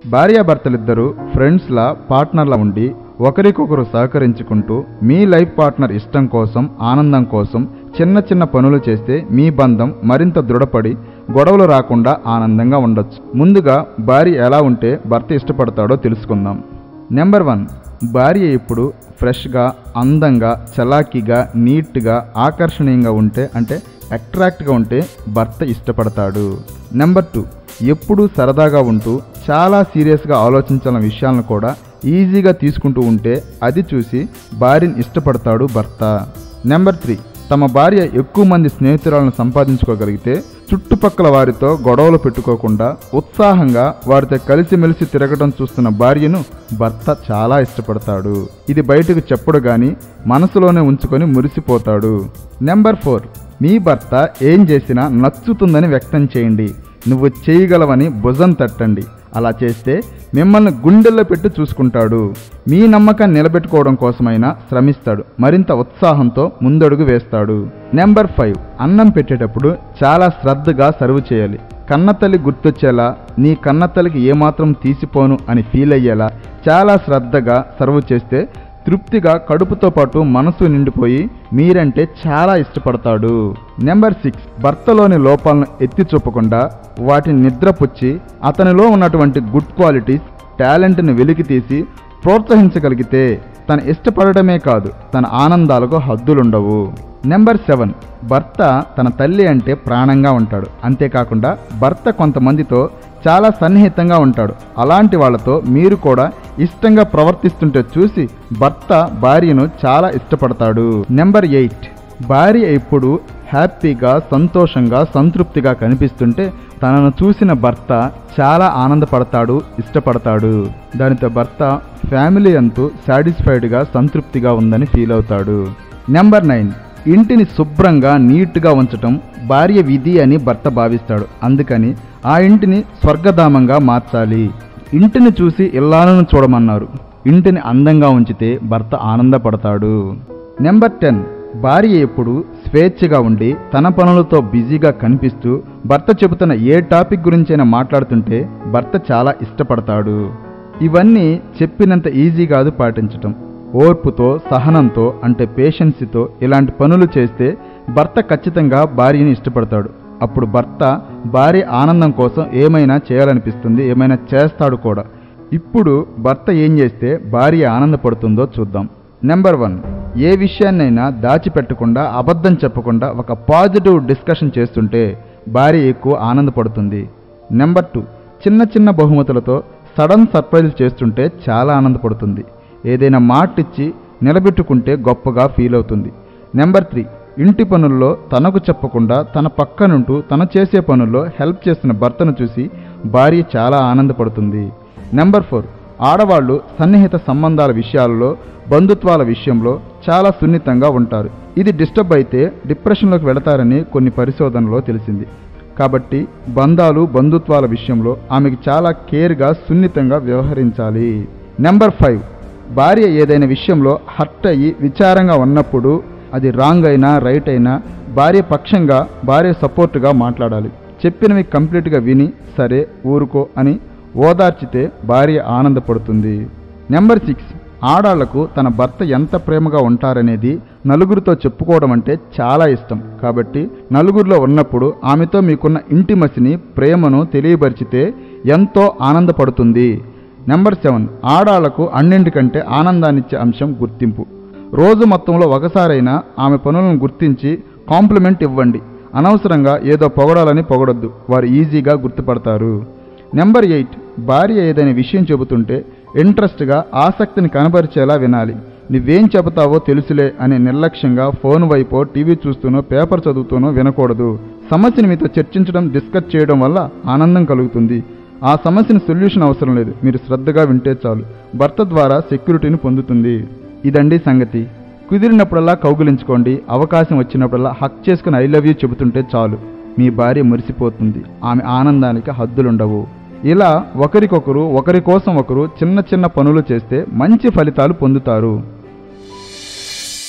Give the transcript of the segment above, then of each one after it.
భార్యాభర్తలిద్దరూ ఫ్రెండ్స్లా పార్ట్నర్లా ఉండి ఒకరికొకరు సహకరించుకుంటూ మీ లైఫ్ పార్ట్నర్ ఇష్టం కోసం ఆనందం కోసం చిన్న చిన్న పనులు చేస్తే మీ బంధం మరింత దృఢపడి గొడవలు రాకుండా ఆనందంగా ఉండొచ్చు ముందుగా భార్య ఎలా ఉంటే భర్త ఇష్టపడతాడో తెలుసుకుందాం నెంబర్ వన్ భార్య ఇప్పుడు ఫ్రెష్గా అందంగా చలాకీగా నీట్గా ఆకర్షణీయంగా ఉంటే అంటే అట్రాక్ట్గా ఉంటే భర్త ఇష్టపడతాడు నెంబర్ టూ ఎప్పుడూ సరదాగా ఉంటూ చాలా సీరియస్గా ఆలోచించాలన్న విషయాలను కూడా ఈజీగా తీసుకుంటూ ఉంటే అది చూసి భార్యని ఇష్టపడతాడు భర్త నెంబర్ త్రీ తమ భార్య ఎక్కువ మంది స్నేహితురాలను సంపాదించుకోగలిగితే చుట్టుపక్కల వారితో గొడవలు పెట్టుకోకుండా ఉత్సాహంగా వారితో కలిసిమెలిసి తిరగడం చూస్తున్న భార్యను భర్త చాలా ఇష్టపడతాడు ఇది బయటకు చెప్పడు గాని మనసులోనే ఉంచుకొని మురిసిపోతాడు నెంబర్ ఫోర్ మీ భర్త ఏం చేసినా నచ్చుతుందని వ్యక్తం చేయండి నువ్వు చేయగలవని భుజం తట్టండి అలా చేస్తే మిమ్మల్ని గుండెల్లో పెట్టి చూసుకుంటాడు మీ నమ్మకాన్ని నిలబెట్టుకోవడం కోసమైనా శ్రమిస్తాడు మరింత ఉత్సాహంతో ముందడుగు వేస్తాడు నెంబర్ ఫైవ్ అన్నం పెట్టేటప్పుడు చాలా శ్రద్ధగా సర్వ్ చేయాలి కన్నతల్లి గుర్తొచ్చేలా నీ కన్నతల్లికి ఏమాత్రం తీసిపోను అని ఫీల్ అయ్యేలా చాలా శ్రద్ధగా సర్వ్ చేస్తే తృప్తిగా కడుపుతో పాటు మనసు నిండిపోయి మీరంటే చాలా ఇష్టపడతాడు నెంబర్ సిక్స్ భర్తలోని లోపాలను ఎత్తి చూపకుండా వాటిని నిద్రపుచ్చి అతనిలో ఉన్నటువంటి గుడ్ క్వాలిటీస్ టాలెంట్ని వెలికి తీసి ప్రోత్సహించగలిగితే తను ఇష్టపడడమే కాదు తన ఆనందాలకు హద్దులుండవు నెంబర్ సెవెన్ భర్త తన తల్లి అంటే ప్రాణంగా ఉంటాడు అంతేకాకుండా భర్త కొంతమందితో చాలా సన్నిహితంగా ఉంటాడు అలాంటి వాళ్ళతో మీరు కూడా ఇష్టంగా ప్రవర్తిస్తుంటే చూసి భర్త భార్యను చాలా ఇష్టపడతాడు నెంబర్ ఎయిట్ భార్య ఎప్పుడు హ్యాపీగా సంతోషంగా సంతృప్తిగా కనిపిస్తుంటే తనను చూసిన భర్త చాలా ఆనందపడతాడు ఇష్టపడతాడు దానితో భర్త ఫ్యామిలీ అంతూ సాటిస్ఫైడ్గా సంతృప్తిగా ఉందని ఫీల్ అవుతాడు నెంబర్ నైన్ ఇంటిని శుభ్రంగా నీట్గా ఉంచటం భార్య విధి అని భర్త భావిస్తాడు అందుకని ఆ ఇంటిని స్వర్గధామంగా మార్చాలి ఇంటిని చూసి ఇల్లాలను చూడమన్నారు ఇంటిని అందంగా ఉంచితే భర్త ఆనందపడతాడు నెంబర్ టెన్ భార్య ఎప్పుడు స్వేచ్ఛగా ఉండి తన పనులతో బిజీగా కనిపిస్తూ భర్త చెబుతున్న ఏ టాపిక్ గురించైనా మాట్లాడుతుంటే భర్త చాలా ఇష్టపడతాడు ఇవన్నీ చెప్పినంత ఈజీ కాదు పాటించటం ఓర్పుతో సహనంతో అంటే పేషెన్సీతో ఇలాంటి పనులు చేస్తే భర్త ఖచ్చితంగా భార్యని ఇష్టపడతాడు అప్పుడు భర్త భార్య ఆనందం కోసం ఏమైనా చేయాలనిపిస్తుంది ఏమైనా చేస్తాడు కూడా ఇప్పుడు భర్త ఏం చేస్తే భార్య ఆనందపడుతుందో చూద్దాం నెంబర్ వన్ ఏ విషయాన్నైనా దాచిపెట్టకుండా అబద్ధం చెప్పకుండా ఒక పాజిటివ్ డిస్కషన్ చేస్తుంటే భార్య ఎక్కువ ఆనందపడుతుంది నెంబర్ టూ చిన్న చిన్న బహుమతులతో సడన్ సర్ప్రైజ్ చేస్తుంటే చాలా ఆనందపడుతుంది ఏదైనా మాట ఇచ్చి నిలబెట్టుకుంటే గొప్పగా ఫీల్ అవుతుంది నెంబర్ త్రీ ఇంటి పనుల్లో తనకు చెప్పకుండా తన పక్కనుంటూ తన చేసే పనుల్లో హెల్ప్ చేస్తున్న భర్తను చూసి భార్య చాలా ఆనందపడుతుంది నెంబర్ ఫోర్ ఆడవాళ్ళు సన్నిహిత సంబంధాల విషయాలలో బంధుత్వాల విషయంలో చాలా సున్నితంగా ఉంటారు ఇది డిస్టర్బ్ అయితే డిప్రెషన్లోకి వెళతారని కొన్ని పరిశోధనలో తెలిసింది కాబట్టి బంధాలు బంధుత్వాల విషయంలో ఆమెకి చాలా కేర్గా సున్నితంగా వ్యవహరించాలి నెంబర్ ఫైవ్ భార్య ఏదైనా విషయంలో హర్ట్ అయ్యి విచారంగా ఉన్నప్పుడు అది రాంగ్ అయినా రైట్ అయినా భార్య పక్షంగా భార్య సపోర్ట్గా మాట్లాడాలి చెప్పినవి కంప్లీట్గా విని సరే ఊరుకో అని ఓదార్చితే భార్య ఆనందపడుతుంది నెంబర్ సిక్స్ ఆడాళ్లకు తన భర్త ఎంత ప్రేమగా ఉంటారనేది నలుగురితో చెప్పుకోవడం అంటే చాలా ఇష్టం కాబట్టి నలుగురిలో ఉన్నప్పుడు ఆమెతో మీకున్న ఇంటిమసిని ప్రేమను తెలియపరిచితే ఎంతో ఆనందపడుతుంది నెంబర్ సెవెన్ ఆడాళ్లకు అన్నింటికంటే ఆనందాన్నిచ్చే అంశం గుర్తింపు రోజు మొత్తంలో ఒకసారైనా ఆమె పనులను గుర్తించి కాంప్లిమెంట్ ఇవ్వండి అనవసరంగా ఏదో పొగడాలని పొగడొద్దు వారు ఈజీగా గుర్తుపడతారు నెంబర్ ఎయిట్ భార్య ఏదైనా విషయం చెబుతుంటే ఇంట్రెస్ట్గా ఆసక్తిని కనబరిచేలా వినాలి నువ్వేం చెబుతావో తెలుసులే అని నిర్లక్ష్యంగా ఫోన్ వైపో టీవీ చూస్తూనో పేపర్ చదువుతూనో వినకూడదు సమస్యని మీతో చర్చించడం డిస్కస్ చేయడం వల్ల ఆనందం కలుగుతుంది ఆ సమస్యని సొల్యూషన్ అవసరం లేదు మీరు శ్రద్ధగా వింటే చాలు భర్త ద్వారా సెక్యూరిటీని పొందుతుంది ఇదండి సంగతి కుదిరినప్పుడల్లా కౌగులించుకోండి అవకాశం వచ్చినప్పుడల్లా హక్ చేసుకుని ఐ లవ్ యూ చెబుతుంటే చాలు మీ భార్య మురిసిపోతుంది ఆమె ఆనందానికి హద్దులుండవు ఇలా ఒకరికొకరు ఒకరి కోసం ఒకరు చిన్న చిన్న పనులు చేస్తే మంచి ఫలితాలు పొందుతారు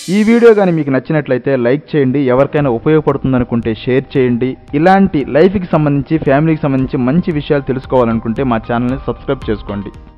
ఈ వీడియో కానీ మీకు నచ్చినట్లయితే లైక్ చేయండి ఎవరికైనా ఉపయోగపడుతుందనుకుంటే షేర్ చేయండి ఇలాంటి లైఫ్కి సంబంధించి ఫ్యామిలీకి సంబంధించి మంచి విషయాలు తెలుసుకోవాలనుకుంటే మా ఛానల్ని సబ్స్క్రైబ్ చేసుకోండి